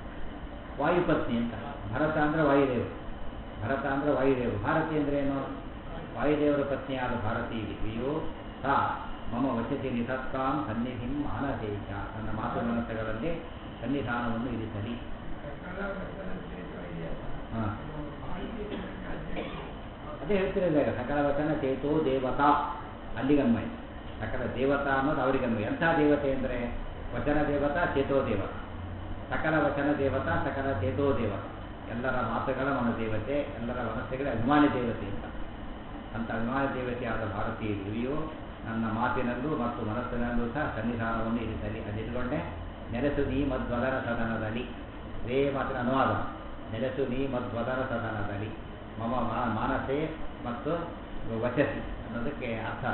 Speaker 1: ವಾಯುಪತ್ನಿ ಅಂತ ಭರತ ಅಂದರೆ ವಾಯುದೇವರು ಭರತ ಅಂದರೆ ವಾಯುದೇವರು ಭಾರತಿ ಅಂದರೆ ಏನು ವಾಯುದೇವರ ಪತ್ನಿಯಾದ ಭಾರತೀ ದೇವಿಯು ಸಾ ಮಮ ವಚತಿ ನಿಸತ್ತಾಂ ಸನ್ನಿಧಿಂ ಮಾನಸೇಶ ನನ್ನ ಮಾತು ಮನಸ್ಸುಗಳಲ್ಲಿ ಸನ್ನಿಧಾನವನ್ನು ಇರಿಸಲಿ ಹಾಂ ಅದೇ ಹೇಳ್ತಿರಲ್ಲ ಈಗ ಸಕಲ ವಚನ ಚೇತೋ ದೇವತಾ ಅಲ್ಲಿಗನ್ವಯ ಸಕಲ ದೇವತಾ ಅನ್ನೋದು ಅವರಿಗನ್ವಯ ಎಂಥ ದೇವತೆ ಅಂದರೆ ವಚನ ದೇವತಾ ಚೇತೋ ದೇವತಾ ಸಕಲ ವಚನ ದೇವತಾ ಸಕಲ ಚೇತೋ ದೇವತಾ ಎಲ್ಲರ ಮಾತುಗಳ ಮನ ದೇವತೆ ಎಲ್ಲರ ಮನಸ್ಸುಗಳ ಅಭಿಮಾನಿ ದೇವತೆ ಅಂತ ಅಂತ ಅಭಿಮಾನಿ ದೇವತೆಯಾದ ಭಾರತೀಯ ದೇವಿಯು ನನ್ನ ಮಾತಿನಲ್ಲೂ ಮತ್ತು ಮನಸ್ಸಿನಲ್ಲೂ ಸಹ ಸನ್ನಿಧಾನವನ್ನು ಇರಿಸಲಿ ಅದಿಟ್ಕೊಂಡೆ ನೆಲೆಸು ನೀ ಮಧ್ವದರ ಸದನದಲ್ಲಿ ರೇ ಮಾತಿನ ಅನುವಾದ ನೆಲೆಸು ನೀ ಮಧ್ವದರ ಸದನದಲ್ಲಿ ಮಮ ಮಾನಸೆ ಮತ್ತು ವಚಸಿ ಅನ್ನೋದಕ್ಕೆ ಅರ್ಥ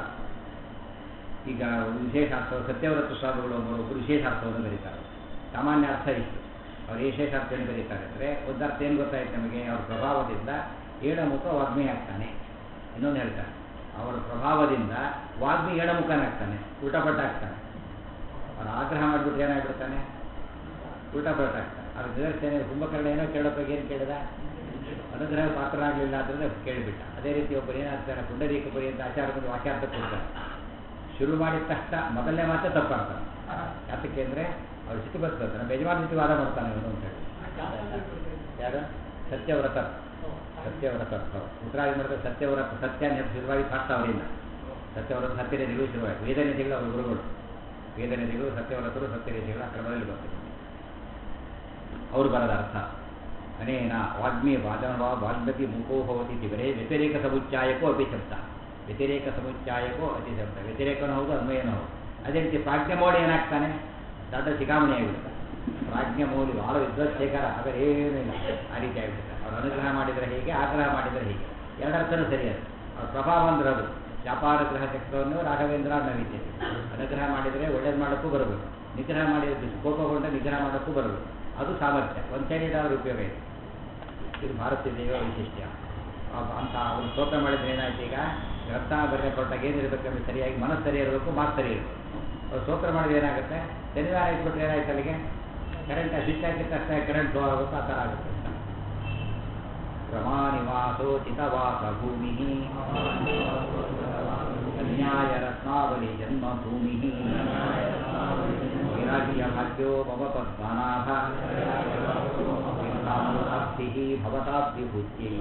Speaker 1: ಈಗ ವಿಶೇಷ ಅರ್ಥ ಸತ್ಯವ್ರತ ಸ್ವಾಮಿಗಳು ಒಬ್ಬರು ವಿಶೇಷ ಅರ್ಥವನ್ನು ಬರೀತಾರೆ ಸಾಮಾನ್ಯ ಅರ್ಥ ಇತ್ತು ಅವ್ರು ವಿಶೇಷ ಅರ್ಥ ಏನು ಬರೀತಾರೆ ಅಂದರೆ ಒಂದು ಅರ್ಥ ಏನು ಗೊತ್ತಾಯ್ತು ನಮಗೆ ಅವ್ರ ಪ್ರಭಾವದಿಂದ ಏಳಮುಖ ವಾಗ್ಮಿ ಆಗ್ತಾನೆ ಇನ್ನೊಂದು ಹೇಳ್ತಾರೆ ಅವರ ಪ್ರಭಾವದಿಂದ ವಾಗ್ಮಿ ಏಳಮುಖನಾಗ್ತಾನೆ ಉಲ್ಟಾಪಟ್ಟ ಆಗ್ತಾನೆ ಅವ್ರು ಆಗ್ರಹ ಮಾಡಿಬಿಟ್ರೆ ಏನಾಗ್ಬಿಡ್ತಾನೆ ಉಲ್ಟಾಪಟ್ಟ ಆಗ್ತಾನೆ ಅವ್ರ ನಿದರ್ಶನ ಕುಂಭಕರ್ಣ ಏನೋ ಕೇಳೋಕೆ ಏನು ಕೇಳಿದ ಅನುಗ್ರಹ ಪಾತ್ರನಾಗಲಿಲ್ಲ ಅಂದರೆ ಕೇಳಿಬಿಟ್ಟ ಅದೇ ರೀತಿ ಒಬ್ಬರು ಏನಾಗ್ತಾನೆ ಪುಂಡರೀಕ ಬರಿ ಅಂತ ಆಚಾರದಲ್ಲಿ ವಾಕ್ಯಾರ್ಥ ಕೊಡ್ತಾರೆ ಶುರು ಮಾಡಿದ ತಕ್ಷಣ ಮೊದಲನೇ ಮಾತ್ರ ತಪ್ಪಾಗ್ತಾನೆ ಯಾತಕ್ಕೆ ಅಂದರೆ ಅವ್ರು ಸಿಟ್ಟು ಬರ್ತದೆ ನಮ್ಮ ಯಜಮಾನ ಜೊತೆ ವಾದ ಮಾಡ್ತಾನೆ ಇವನು ಅಂತ ಹೇಳಿ ಯಾರು ಸತ್ಯವ್ರತ ಸತ್ಯವ್ರತ ಉತ್ತರಾಗಿ ಮಾಡಿದ್ರೆ ಸತ್ಯವ್ರತ ಸತ್ಯ ಶುರುವಾಗಿ ಪಾಠ ಅವರಿಂದ ಸತ್ಯವ್ರತ ಸತ್ಯನಿಧಿಗಳು ಶುರುವಾಯಿತು ವೇದನಿಧಿಗಳು ಅವ್ರ ಗುರುಗಳು ವೇದನಿಧಿಗಳು ಸತ್ಯವ್ರತರು ಸತ್ಯನಿಧಿಗಳ ಕ್ರಮದಲ್ಲಿ ಬರ್ತದೆ ಅವ್ರು ಬರದ ಅರ್ಥ ಅನೇನ ವಾಗ್ಮಿ ವಾದನವಾ ವಾಗ್ಮತಿ ಮುಖೋ ಭವತಿ ಇವರೇ ವ್ಯತಿರೇಕ ಸಮುಚ್ಚಾಯಕೋ ಅಪಿ ಶಬ್ದ ವ್ಯತಿರೇಕ ಸಮುಚ್ಚಾಯಕೋ ಅತಿ ಶಬ್ದ ವ್ಯತಿರೇಕನೂ ಹೌದು ಅನ್ವಯನೂ ಹೌದು ಅದೇ ರೀತಿ ಪ್ರಾಜ್ಞೆ ಮೌಳಿ ಏನಾಗ್ತಾನೆ ದೊಡ್ಡ ಶಿಖಾಮಣಿ ಆಗಿಬಿಡ್ತಾನೆ ಪ್ರಾಜ್ಞೆ ಮೌಲಿ ಭಾಳ ವಿದ್ವತ್ಶೇಖರ ಆದರೆ ಏನೂ ಇಲ್ಲ ಆ ರೀತಿ ಆಗಿಬಿಡ್ತಾರೆ ಅವ್ರು ಅನುಗ್ರಹ ಮಾಡಿದರೆ ಹೀಗೆ ಆಗ್ರಹ ಮಾಡಿದರೆ ಹೀಗೆ ಎರಡರ್ಥನೂ ಸರಿಯಾದ ಅವ್ರ ಪ್ರಭಾವ ಅಂದ್ರೆ ಅದು ವ್ಯಾಪಾರಗ್ರಹ ಚಕ್ರವನ್ನು ರಾಘವೇಂದ್ರ ನವೀತೆ ಅನುಗ್ರಹ ಮಾಡಿದರೆ ಒಳ್ಳೇದು ಮಾಡೋಕ್ಕೂ ಬರಬೇಕು ನಿಗ್ರಹ ಮಾಡಿದ್ರೆ ಕೋಪಗೊಂಡ ನಿಗ್ರಹ ಮಾಡೋಕ್ಕೂ ಬರಬೇಕು ಅದು ಸಾಮರ್ಥ್ಯ ಒಂದು ಸೈಡ್ ಅವ್ರ ಉಪಯೋಗ ಇದೆ ಇದು ಭಾರತೀಯ ದೇವ ವೈಶಿಷ್ಟ್ಯ ಅಂತ ಅವ್ರು ಸ್ತೋತ್ರ ಮಾಡಿದ್ರೆ ಏನಾಯ್ತು ಈಗ ಗ್ರಂಥ ಬರೆಯಲ್ಪಟ್ಟಾಗ ಏನಿರಬೇಕಂದ್ರೆ ಸರಿಯಾಗಿ ಮನಸ್ಸು ಸರಿ ಇರಬೇಕು ಮಾತು ಸರಿ ಇರಬೇಕು ಅವ್ರು ಸ್ತೋತ್ರ ಮಾಡಿದ್ರೆ ಏನಾಗುತ್ತೆ ಶನಿವಾರ ಇಟ್ಬಿಟ್ರೆ ಏನಾಯ್ತು ಅಲ್ಲಿಗೆ ಕರೆಂಟ್ ಸ್ವಿಚ್ ಹಾಕಿದ ತಕ್ಷಣ ಕರೆಂಟ್ ಫ್ಲೋ ಆಗುತ್ತೆ ಆ ಥರ ಆಗುತ್ತೆ ರಮಾನಿವಾಸೋಚಿತವಾಸಭೂಮಿ ಅನ್ಯಾಯರತ್ನಾವಲಿ ಜನ್ಮಭೂಮಿ ವೈರಾಗ್ಯಭಾಗ್ಯೋ ಮಮ ಪದ್ಮನಾಭ ಭಕ್ತಿ ಭವತಾಬ್ಧಿಭೂತ್ಯೈ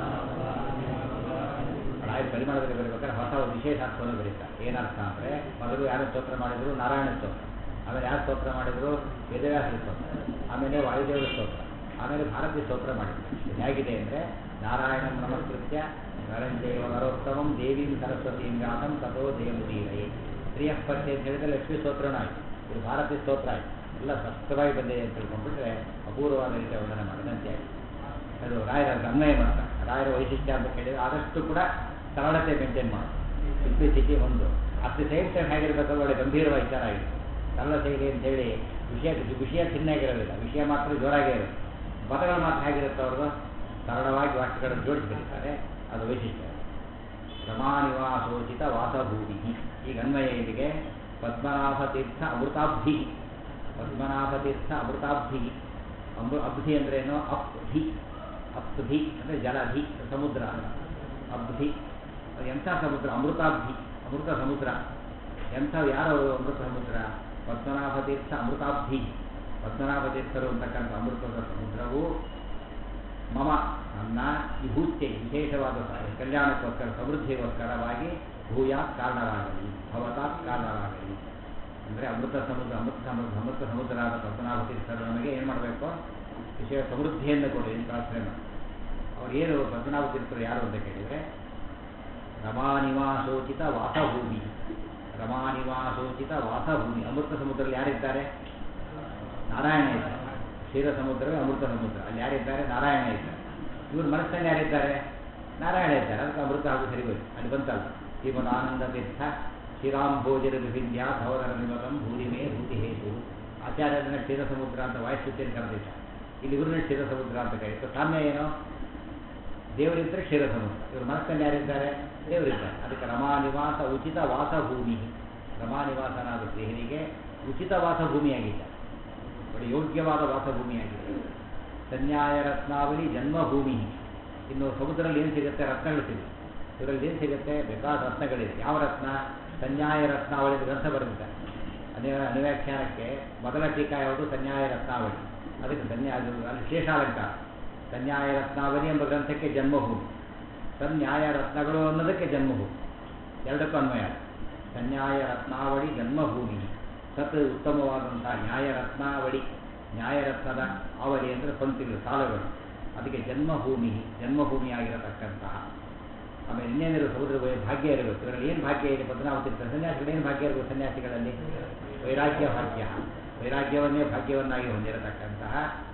Speaker 1: ರಾಯರು ಪರಿಮಳದಲ್ಲಿ ಬರಬೇಕಾದ್ರೆ ಹೊಸ ಒಂದು ವಿಶೇಷ ಅರ್ಥವನ್ನು ಬರೀತಾರೆ ಏನರ್ಥ ಅಂದರೆ ಮೊದಲು ಯಾರು ಸ್ತೋತ್ರ ಮಾಡಿದ್ರು ನಾರಾಯಣ ಸ್ತೋತ್ರ ಆಮೇಲೆ ಯಾರು ಸ್ತೋತ್ರ ಮಾಡಿದ್ರು ವೇದವ್ಯಾಸ ಸ್ತೋತ್ರ ಆಮೇಲೆ ವಾಯುದೇವರ ಸ್ತೋತ್ರ ಆಮೇಲೆ ಭಾರತೀಯ ಸ್ತೋತ್ರ ಮಾಡಿದ್ರು ಇದು ಹೇಗಿದೆ ಅಂದರೆ ನಾರಾಯಣಂ ನಮಸ್ಕೃತ್ಯ ನರಂದೇವ ನರೋತ್ತಮಂ ದೇವೀಂ ಸರಸ್ವತೀಂ ಗಾತಂ ತಥೋ ದೇವಮುದೀರೇ ಪ್ರಿಯಸ್ಪರ್ಶೆ ಅಂತ ಹೇಳಿದ್ರೆ ಲಕ್ಷ್ಮೀ ಸ್ತೋತ್ರನೂ ಆಯಿತು ಇದು ಭಾರತೀಯ ಸ್ತೋತ್ರ ಆಯಿತು ಎಲ್ಲ ಸ್ಪಷ್ಟವಾಗಿ ಬಂದಿದೆ ಅಂತ ತಿಳ್ಕೊಂಡ್ಬಿಟ್ರೆ ಅಪೂರ್ವವಾದ ರೀತಿಯ ವಂದನೆ ಮಾಡಿದಂತೆ ಆಯಿತು ಅದು ರಾಯರ ಅನ್ವಯ ಮಾಡ್ತಾರೆ ರಾಯರ ವೈಶಿಷ್ಟ್ಯ ಅಂತ ಕೇಳಿದ್ರೆ ಆದಷ್ಟು ಕೂಡ ಸರಳತೆ ಮೇಂಟೈನ್ ಮಾಡೋದು ಸಿಂಪ್ಲಿಸಿಟಿ ಒಂದು ಅಟ್ ದಿ ಸೇಮ್ ಟೈಮ್ ಹೇಗಿರಬೇಕು ಒಳ್ಳೆ ಗಂಭೀರವಾಗಿ ವಿಚಾರ ಆಗಿದೆ ಸರಳ ಶೈಲಿ ಅಂತ ಹೇಳಿ ವಿಷಯ ವಿಷಯ ಚಿನ್ನಾಗಿರೋದಿಲ್ಲ ವಿಷಯ ಮಾತ್ರ ಜೋರಾಗೇ ಇರುತ್ತೆ ಪದಗಳು ಮಾತ್ರ ಹೇಗಿರುತ್ತೆ ಅವ್ರದ್ದು ಸರಳವಾಗಿ ವಾಕ್ಯಗಳನ್ನು ಜೋಡಿಸಿ ಬರೀತಾರೆ ಅದು ವೈಶಿಷ್ಟ್ಯ ರಮಾನಿವಾಸೋಚಿತ ವಾಸಭೂಮಿ ಈಗ ಅನ್ವಯ ಇಲ್ಲಿಗೆ ಪದ್ಮನಾಭ ತೀರ್ಥ ಅಮೃತಾಬ್ಧಿ ಪದ್ಮನಾಭ ತೀರ್ಥ ಅಮೃತಾಬ್ಧಿ ಅಮೃ ಅಬ್ಧಿ ಅಂದ್ರೇನು ಅಪ್ಧಿ ಅಪ್ಧಿ ಅಂದರೆ ಜಲಧಿ ಸಮುದ್ರ ಅಂತ ಅಬ್ಧಿ ಅದು ಎಂಥ ಸಮುದ್ರ ಅಮೃತಾಬ್ಧಿ ಅಮೃತ ಸಮುದ್ರ ಎಂಥ ಯಾರು ಅಮೃತ ಸಮುದ್ರ ಪದ್ಮನಾಭ ತೀರ್ಥ ಅಮೃತಾಬ್ಧಿ ಪದ್ಮನಾಭ ತೀರ್ಥರು ಅಂತಕ್ಕಂಥ ಅಮೃತದ ಸಮುದ್ರವು ಮಮ ನನ್ನ ವಿಭೂತ್ಯ ವಿಶೇಷವಾದ ಕಲ್ಯಾಣಕ್ಕೋಸ್ಕರ ಸಮೃದ್ಧಿಗೋಸ್ಕರವಾಗಿ ಭೂಯಾತ್ ಕಾರಣರಾಗಲಿ ಭವತಾತ್ ಕಾರಣರಾಗಲಿ ಅಂದರೆ ಅಮೃತ ಸಮುದ್ರ ಅಮೃತ ಸಮುದ್ರ ಅಮೃತ ಸಮುದ್ರ ಆದ ಪದ್ಮನಾಭ ತೀರ್ಥರು ನಮಗೆ ಏನು ಮಾಡಬೇಕು ವಿಷಯ ಸಮೃದ್ಧಿಯನ್ನು ಕೊಡಿ ಅಂತ ಪ್ರಾರ್ಥನೆ ಮಾಡಿ ಅವ್ರು ಏನು ಪದ್ಮನಾಭ ತೀರ್ಥರು ಯಾರು ಅಂತ ಕೇಳಿದರೆ ರಮಾನಿವಾಸೋಚಿತ ವಾಸಭೂಮಿ ರಮಾನಿವಾಸೋಚಿತ ವಾಸಭೂಮಿ ಅಮೃತ ಸಮುದ್ರದಲ್ಲಿ ಯಾರಿದ್ದಾರೆ ನಾರಾಯಣ ಇದ್ದಾರೆ ಕ್ಷೀರ ಸಮುದ್ರವೇ ಅಮೃತ ಸಮುದ್ರ ಅಲ್ಲಿ ಯಾರಿದ್ದಾರೆ ನಾರಾಯಣ ಇದ್ದಾರೆ ಇವ್ರ ಮನಸ್ಸಲ್ಲಿ ಯಾರಿದ್ದಾರೆ ನಾರಾಯಣ ಇದ್ದಾರೆ ಅದಕ್ಕೆ ಅಮೃತ ಹಾಗೂ ಸರಿಗೋಯ್ತು ಅಲ್ಲಿ ಬಂತಲ್ಲ ಶ್ರೀಮದ್ ಆನಂದ ತೀರ್ಥ ಶ್ರೀರಾಂಭೋಜರ ವಿಭಿನ್ಯ ಧವರ ನಿಮಗಂ ಭೂರಿಮೇ ಭೂತಿ ಹೇತು ಆಚಾರ್ಯರನ್ನ ಕ್ಷೀರ ಸಮುದ್ರ ಅಂತ ವಾಯುಸ್ತುತಿಯನ್ನು ಕರೆದಿದ್ದಾರೆ ಇಲ್ಲಿ ಇವ್ರನ್ನ ಕ್ಷೀರ ಸಮುದ್ರ ಅಂತ ಕರೀತು ಸಾಮ್ಯ ಏನು ದೇವರಿದ್ದರೆ ಕ್ಷೀರ ಸಮುದ್ರ ಇವ್ರ ಮನಸ್ಸಲ್ಲಿ ಯಾರಿದ್ದಾರೆ ದೇವರಿದ್ದಾರೆ ಅದಕ್ಕೆ ರಮಾನಿವಾಸ ಉಚಿತ ವಾಸಭೂಮಿ ರಮಾನಿವಾಸನಾದ ಶ್ರೀಹರಿಗೆ ಉಚಿತ ವಾಸಭೂಮಿಯಾಗಿದ್ದಾರೆ ಬಹಳ ಯೋಗ್ಯವಾದ ವಾಸಭೂಮಿಯಾಗಿದೆ ಸನ್ಯಾಯ ರತ್ನಾವಳಿ ಜನ್ಮಭೂಮಿ ಇನ್ನು ಸಮುದ್ರದಲ್ಲಿ ಏನು ಸಿಗುತ್ತೆ ರತ್ನಗಳು ಸಿಗುತ್ತೆ ಇದರಲ್ಲಿ ಏನು ಸಿಗುತ್ತೆ ಬೇಕಾದ ರತ್ನಗಳಿದೆ ಯಾವ ರತ್ನ ಸನ್ಯಾಯ ರತ್ನಾವಳಿ ಗ್ರಂಥ ಬರೆದಿದ್ದಾರೆ ಅದೇ ಅನುವ್ಯಾಖ್ಯಾನಕ್ಕೆ ಮೊದಲ ಟೀಕಾ ಯಾವುದು ಸನ್ಯಾಯ ರತ್ನಾವಳಿ ಅದಕ್ಕೆ ಸನ್ಯಾಯ ಅದು ಅಲ್ಲಿ ಶೇಷಾಲಂಕಾರ ಸನ್ಯಾಯ ರತ್ನಾವಳಿ ಎಂಬ ಗ್ರಂಥಕ್ಕೆ ಜನ್ಮಭೂಮಿ ಸನ್ಯಾಯ ರತ್ನಗಳು ಅನ್ನೋದಕ್ಕೆ ಜನ್ಮಭೂಮಿ ಎರಡಕ್ಕೂ ಅನ್ವಯ ಸನ್ಯಾಯ ರತ್ನಾವಳಿ ಜನ್ಮಭೂಮಿ ಸತ್ ಉತ್ತಮವಾದಂತಹ ನ್ಯಾಯರತ್ನಾವಳಿ ನ್ಯಾಯರತ್ನದ ಅವಳಿ ಅಂದರೆ ಪಂಕ್ತಿಗಳು ಸಾಲುಗಳು ಅದಕ್ಕೆ ಜನ್ಮಭೂಮಿ ಜನ್ಮಭೂಮಿಯಾಗಿರತಕ್ಕಂತಹ ಆಮೇಲೆ ಇನ್ನೇನಿರೋ ಸಮುದ್ರ ಭಾಗ್ಯ ಇರಬೇಕು ಇದರಲ್ಲಿ ಏನು ಭಾಗ್ಯ ಇದೆ ಪದ್ಮನಾಭ ಸನ್ಯಾಸಿಗಳು ಏನು ಭಾಗ್ಯ ಇರಬೇಕು ಸನ್ಯಾಸಿಗಳಲ್ಲಿ ವೈರಾಗ್ಯ ಭಾಗ್ಯ ವೈರಾಗ್ಯವನ್ನೇ ಭಾಗ್ಯವನ್ನಾಗಿ ಹೊಂದಿರತಕ್ಕಂತಹ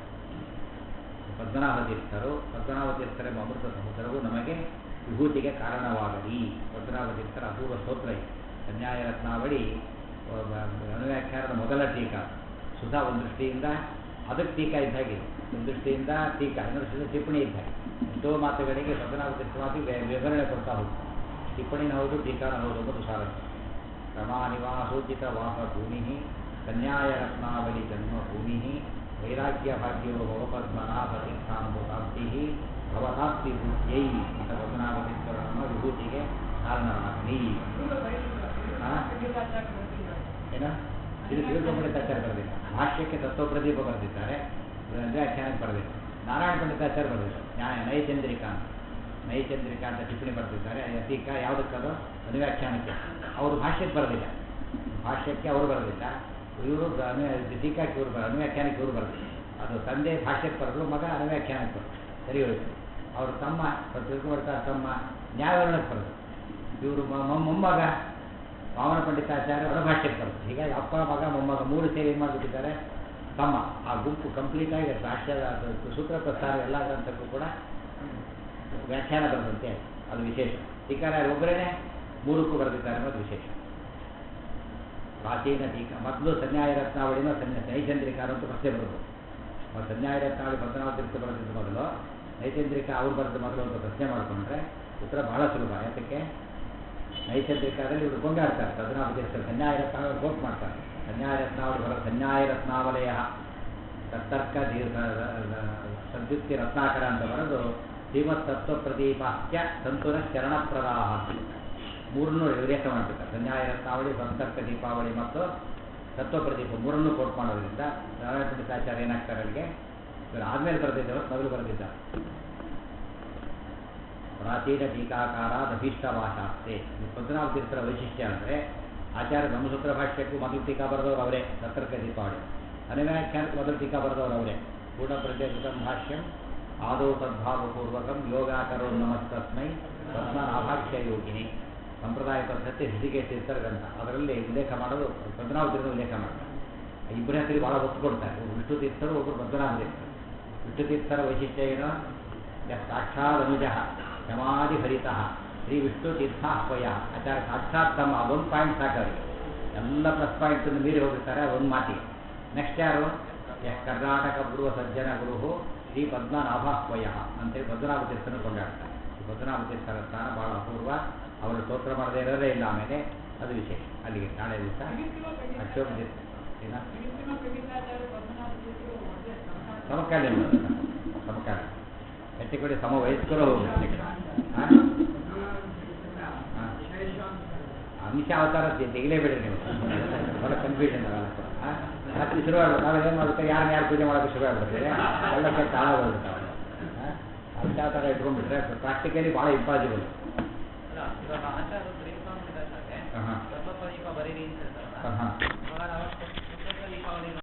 Speaker 1: ಪದ್ಮನಾಭ ತೀರ್ಥರು ಪದ್ಮನಾಭ ತೀರ್ಥರ ಅಮೃತ ಸಮುದ್ರವು ನಮಗೆ ವಿಭೂತಿಗೆ ಕಾರಣವಾಗಲಿ ಪದ್ಮನಾಭ ತೀರ್ಥರ ಅಪೂರ್ವ ಸ್ತೋತ್ರ ಇದೆ ಅನ್ಯಾಯ ರತ್ನಾವಳಿ ಅನುವ್ಯಾಖ್ಯಾನದ ಮೊದಲ ಟೀಕಾ ಸುಧಾ ಒಂದು ದೃಷ್ಟಿಯಿಂದ ಅದಕ್ಕೆ ಟೀಕಾ ಇದ್ದಾಗಿದೆ ಒಂದು ದೃಷ್ಟಿಯಿಂದ ಟೀಕಾ ಇನ್ನೊಂದು ದೃಷ್ಟಿಯಿಂದ ಟಿಪ್ಪಣಿ ಇದ್ದಾಗೆ ಎಷ್ಟೋ ಮಾತುಗಳಿಗೆ ಪದ್ಮನಾಭ ತೀರ್ಥ ಮಾತಿಗೆ ವಿವರಣೆ ಕೊಡ್ತಾ ಹೋಗ್ತಾರೆ ಟಿಪ್ಪಣಿನ ಹೌದು ಟೀಕಾನ ಹೌದು ಎಂಬುದು ಸಾರ ರಮಾನಿವಾಸೋಚಿತ ವಾಸ ಭೂಮಿ ಕನ್ಯಾಯ ರತ್ನಾವಳಿ ಜನ್ಮಭೂಮಿ ವೈರಾಗ್ಯ ಭಾಗ್ಯೋ ಭವ ಪದ್ಮನಾಭ ತೀರ್ಥಾನುಭೂತಾಬ್ಧಿ ಭವತಾಪ್ತಿ ಭೂತ್ಯೈ ಅಂತ ಪದ್ಮನಾಭ ತೀರ್ಥರ ನಮ್ಮ ವಿಭೂತಿಗೆ ಕಾರಣರಾಗಲಿ ಏನ ಇದು ಶಿವಪಂಡಿತಾಚಾರ್ಯ ಬರೆದಿಲ್ಲ ಭಾಷ್ಯಕ್ಕೆ ತತ್ವಪ್ರದೀಪ ಬರೆದಿದ್ದಾರೆ ವ್ಯಾಖ್ಯಾನಕ್ಕೆ ಬರೆದಿಲ್ಲ ನಾರಾಯಣ ಪಂಡಿತಾಚಾರ್ಯ ಬರೆದಿದ್ದಾರೆ ನ್ಯಾಯ ನೈಚಂದ್ರಿಕಾ ಅಂತ ನೈಚಂದ್ರಿಕಾ ಅಂತ ಟಿಪ್ಪಣಿ ಬರೆದಿದ್ದಾರೆ ಅತೀಕ ಯಾವುದಕ್ಕದು ಅನುವ್ಯಾಖ್ಯಾನಕ್ಕೆ ಅವರು ಭಾಷ್ಯಕ್ಕೆ ಬರೆದಿಲ್ಲ ಭಾಷ್ಯಕ್ಕೆ ಅವರು ಬರೆದಿಲ್ಲ ಇವರು ಟೀಕಾಕ್ಕೆ ಇವರು ಬರ ಅನುವ್ಯಾಖ್ಯಾನಕ್ಕೆ ಇವರು ಬರೆದಿಲ್ಲ ಅದು ತಂದೆ ಭಾಷ್ಯಕ್ಕೆ ಬರೆದ್ರು ಮಗ ಅನುವ್ಯಾಖ್ಯಾನಕ್ಕೆ ಬರೆದು ಸರಿ ಹೋಯ್ತು ಅವರು ತಮ್ಮ ತಿಳ್ಕೊಳ್ತಾ ತಮ್ಮ ನ್ಯಾಯವರ್ಣಕ್ಕೆ ಬರೆದು ಇವರು ಮೊಮ್ಮಗ ವಾಮನ ಪಂಡಿತಾಚಾರ್ಯ ಅವರ ಭಾಷ್ಯಕ್ಕೆ ಬರುತ್ತೆ ಹೀಗಾಗಿ ಅಪ್ಪ ಮಗ ಮೊಮ್ಮಗ ಮೂರು ಸೇರಿ ಏನು ಮಾಡಿಬಿಟ್ಟಿದ್ದಾರೆ ತಮ್ಮ ಆ ಗುಂಪು ಕಂಪ್ಲೀಟಾಗಿ ಭಾಷ್ಯದ ಸೂತ್ರ ಪ್ರಸಾರ ಎಲ್ಲ ಗ್ರಂಥಕ್ಕೂ ಕೂಡ ವ್ಯಾಖ್ಯಾನ ಬರೆದಂತೆ ಅದು ವಿಶೇಷ ಟೀಕಾರ ಒಬ್ಬರೇ ಮೂರಕ್ಕೂ ಬರೆದಿದ್ದಾರೆ ಅನ್ನೋದು ವಿಶೇಷ ಪ್ರಾಚೀನ ಟೀಕಾ ಮೊದಲು ಸನ್ಯಾಯ ರತ್ನಾವಳಿನ ಸನ್ಯ ನೈಚಂದ್ರಿಕಾರ ಅಂತ ಪ್ರಶ್ನೆ ಬರೋದು ಮತ್ತು ಸನ್ಯಾಯ ರತ್ನಾವಳಿ ಪದ್ಮನಾಭ ತೀರ್ಥ ಬರೆದಿದ್ದು ಮೊದಲು ನೈಚಂದ್ರಿಕಾ ಅವ್ರು ಬರೆದ ಮೊದಲು ಅಂತ ಪ್ರಶ್ನೆ ಮಾಡಿಕೊಂಡ್ರೆ ಉತ್ತರ ಬಹಳ ಸುಲಭ ಯಾತಕ್ಕೆ ನೈಸರ್ಗಿಕದಲ್ಲಿ ಇವರು ಕೊಂಡಾಡ್ತಾರೆ ಪದ್ಮನಾಭ ತೀರ್ಥರು ಸನ್ಯಾಯ ರತ್ನಾವಳಿ ಕೋಟ್ ಮಾಡ್ತಾರೆ ಸನ್ಯಾಯ ರತ್ನಾವಳಿ ಬರ ಸನ್ಯಾಯ ರತ್ನಾವಲಯ ತತ್ತರ್ಕ ದೀರ್ಘ ಸದ್ಯುಕ್ತಿ ರತ್ನಾಕರ ಅಂತ ಬರೆದು ಶ್ರೀಮತ್ ತತ್ವ ಪ್ರದೀಪಾಖ್ಯ ಸಂತುನ ಶರಣಪ್ರದಾಹ ಮೂರನ್ನು ಉಲ್ಲೇಖ ಮಾಡಬೇಕು ಸಂಧ್ಯಾಯ ರತ್ನಾವಳಿ ಸಂತರ್ಕ ದೀಪಾವಳಿ ಮತ್ತು ತತ್ವ ಪ್ರದೀಪ ಮೂರನ್ನು ಕೋಟ್ ಮಾಡೋದ್ರಿಂದ ನಾರಾಯಣ ಪಂಡಿತಾಚಾರ್ಯ ಏನಾಗ್ತಾರೆ ಅಲ್ಲಿಗೆ ಇವರು ಆದ್ಮೇಲೆ ಬರೆದಿದ್ದಾರೆ ಮೊದಲು ಬರೆದಿದ್ದಾರೆ ಪ್ರಾಚೀನ ಟೀಕಾಕಾರ ಅಭೀಷ್ಟವಾಶಾಸ್ತೆ ಈ ಪದ್ಮನಾಭ ತೀರ್ಥರ ವೈಶಿಷ್ಟ್ಯ ಅಂದರೆ ಆಚಾರ್ಯ ಬ್ರಹ್ಮಸೂತ್ರ ಭಾಷ್ಯಕ್ಕೂ ಮೊದಲು ಟೀಕಾ ಬರೆದವರು ಅವರೇ ಸತ್ತರ್ಕ ದೀಪಾವಳಿ ಅನಿವ್ಯಾಖ್ಯಾನಕ್ಕೆ ಮೊದಲು ಟೀಕಾ ಬರೆದವರು ಅವರೇ ಪೂರ್ಣ ಪ್ರತ್ಯೇಕೃತಂ ಭಾಷ್ಯಂ ಆದೌ ತದ್ಭಾವಪೂರ್ವಕಂ ಯೋಗಾಕರೋ ನಮಸ್ತಸ್ಮೈ ಪದ್ಮನಾಭಾಖ್ಯ ಯೋಗಿನಿ ಸಂಪ್ರದಾಯ ಪದ್ಧತಿ ಹೃದಿಗೆ ತೀರ್ಥರ ಗ್ರಂಥ ಅದರಲ್ಲಿ ಉಲ್ಲೇಖ ಮಾಡೋದು ಪದ್ಮನಾಭ ತೀರ್ಥರ ಉಲ್ಲೇಖ ಮಾಡ್ತಾರೆ ಇಬ್ಬರ ಹೆಸರಿಗೆ ಭಾಳ ಒತ್ತು ಕೊಡ್ತಾರೆ ಒಬ್ಬರು ವಿಷ್ಣು ತೀರ್ಥರು ಒಬ್ಬರು ಪದ್ಮನಾಭ ತೀರ್ಥರು ವಿಷ್ಣು ತೀರ್ಥರ ವೈಶಿಷ್ಟ್ಯ ಏನು ಯತ್ ಸಾಕ್ಷಾತ್ ಅನುಜ ಸಮಾಧಿ ಭರಿತ ಶ್ರೀ ವಿಷ್ಣು ತೀರ್ಥ ಅಪ್ಪಯ್ಯ ಆಚಾರ್ಯ ಸಾಕ್ಷಾತ್ ತಮ್ಮ ಒಂದು ಪಾಯಿಂಟ್ ಸಾಕವ್ರಿಗೆ ಎಲ್ಲ ಪ್ಲಸ್ ಪಾಯಿಂಟ್ ಮೀರಿ ಹೋಗಿರ್ತಾರೆ ಒಂದು ಮಾತಿಗೆ ನೆಕ್ಸ್ಟ್ ಯಾರು ಯಃ ಕರ್ನಾಟಕ ಗುರುವ ಸಜ್ಜನ ಗುರು ಶ್ರೀ ಪದ್ಮನಾಭಾಹ್ವಯ ಅಂತೇಳಿ ಪದ್ಮನಾಭ ತೀರ್ಥನ ಕೊಂಡಾಡ್ತಾರೆ ಈ ಪದ್ಮನಾಭ ತೀರ್ಥರ ಸ್ಥಾನ ಬಹಳ ಅಪೂರ್ವ ಅವರು ಸ್ತೋತ್ರ ಮಾಡದೇ ಇರೋದೇ ಇಲ್ಲ ಆಮೇಲೆ ಅದು ವಿಶೇಷ ಅಲ್ಲಿಗೆ ನಾಳೆ ದಿವಸ ಅಶೋಕ ತೀರ್ಥ ಏನ ಸಮಕಾಲೀನ ಸಮಕಾಲೀನ ಹೆಚ್ಚು ಕಡೆ ಸಮ ವಯಸ್ಕರು ಹೋಗ್ಬೇಕು ಅಂಶ ಅವತಾರ ತೆಗಿಲೇಬೇಡಿ ನೀವು ಬಹಳ ಕನ್ಫ್ಯೂಷನ್ ಅವೆಲ್ಲ ಕೂಡ ಆ? ರಾತ್ರಿ ಶುರು ಆಗ್ಬೇಕು ನಾವ್ ಏನು ಮಾಡ್ಬೇಕು ಯಾರನ್ನ ಯಾರು ಪೂಜೆ ಮಾಡೋಕೆ ಶುರು ಆಗ್ಬಿಡ್ತೀವಿ ಎಲ್ಲ ಕೆಟ್ಟ ಹಾಳಾಗೋಗ್ಬಿಡ್ತಾವೆ ಅಂಶ ಅವತಾರ ಇಟ್ಕೊಂಡ್ಬಿಟ್ರೆ ಪ್ರಾಕ್ಟಿಕಲಿ ಭಾಳ ಇಂಪಾಸಿಬಲ್
Speaker 2: ಅಲ್ಲ ಇವಾಗ ಆಚಾರ ಶ್ರೀಸ್ವಾಮಿ ದಾಸರಿಗೆ
Speaker 1: ಹಾಂ
Speaker 2: ತತ್ವಪದೀಪ ಬರೀರಿ ಅಂತ ಹೇಳ್ತಾರಲ್ಲ
Speaker 1: ಹಾಂ
Speaker 2: ಅವಾಗ ನಾವು